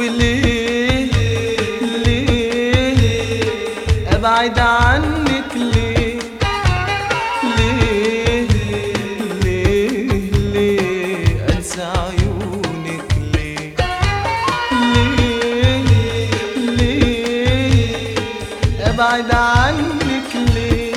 وليه ليه ابعد عنك ليه ليه ليه ليه انسى عيونك ليه ليه ليه ابعد عنك ليه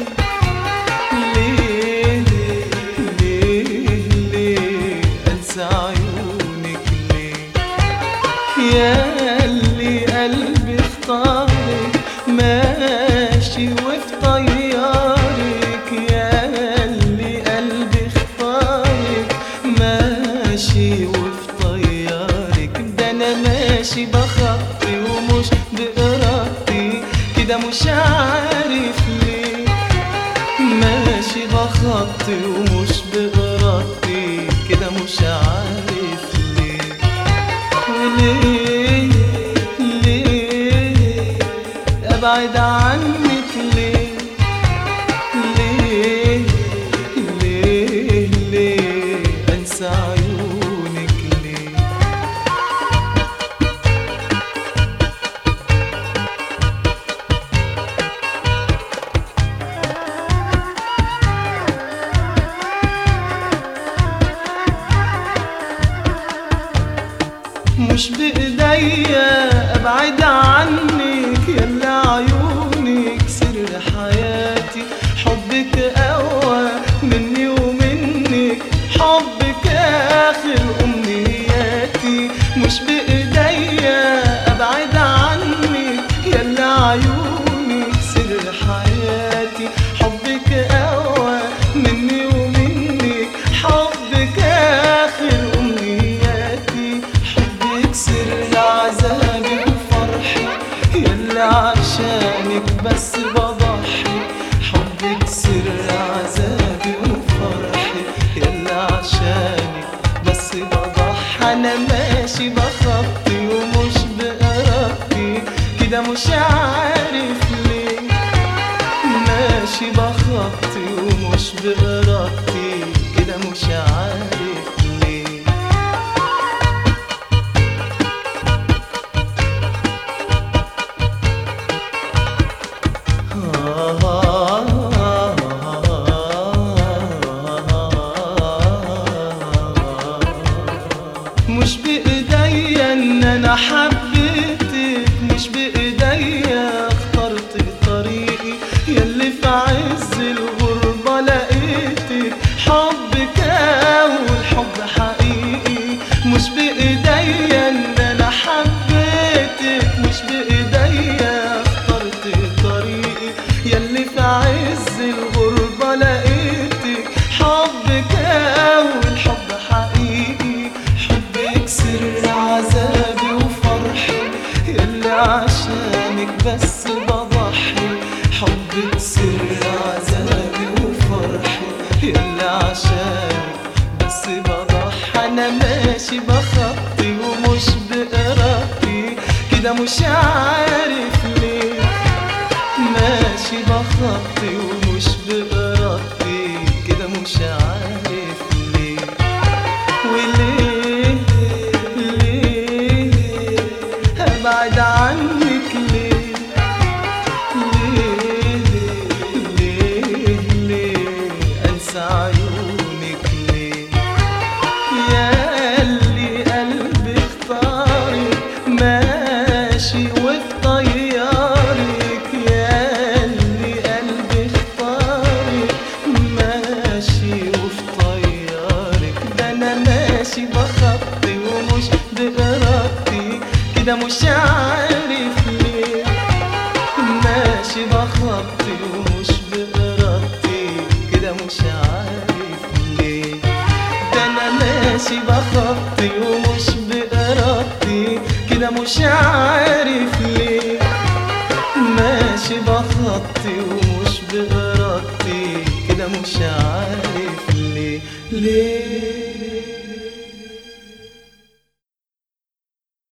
ليه ليه ليه انسى عيونك ليه يا اللي قلبي اختارك ماشي وفي طيارك يا اللي قلبي اختارك ماشي وفي طيارك ده انا ماشي بخطي ومش بإرادتي كده مش عارف ليه ماشي بخطي ومش بإرادتي كده مش عارف ليه وليه ليه ابعد عنك ليه ليه ليه ليه انسى عيونك ليه مش بإيديا أبعد عنك يلا عيونك سر حياتي حبك أقوى مني ومنك حبك آخر أمنياتي مش بإيديا أبعد عنك يلا عيونك سر حياتي حبك أقوى مني ومنك حبك آخر أمنياتي حبك سر عذابي وفرحي يلا عشانك بس بضحي حبك سر عذابي وفرحي يلا عشانك بس بضحي أنا ماشي بخطي ومش بإرادتي كده مش عارف ليه ماشي بخطي ومش بإرادتي كده مش عارف ليه مش بإيديا إن أنا حبيتك مش بإيديا اخترت طريقي يلي في عز الغربة لقيتك حبك أول حب حقيقي مش بإيديا إن أنا حبيتك مش بإيديا اخترت طريقي يلي في عز الغربة لقيتك حبك أول حب حقيقي حبك سر عذابي وفرحي يلي عشانك بس بضحي حبك سر عذابي وفرحي يلي عشانك بس بضحي أنا ماشي بخطي ومش بإرادتي كده مش عارف ليه ماشي بخطي ومش بإرادتي كده مش عارف ليه وليه ليه هبعد عنك ليه ليه ليه ليه انسى عيونك ليه يا اللي قلبي اختارك ماشي وفي طيارك يا اللي قلبي اختارك ماشي وفي طيارك ده انا ماشي بخطي ومش بإرادتي كده مش عارف ليه ماشي بخطي ومش بإرادتي كده مش عارف ليه ده انا ماشي بخطي ومش بإرادتي كده مش عارف ليه ماشي بخطي ومش بإرادتي كده مش عارف ليه ليه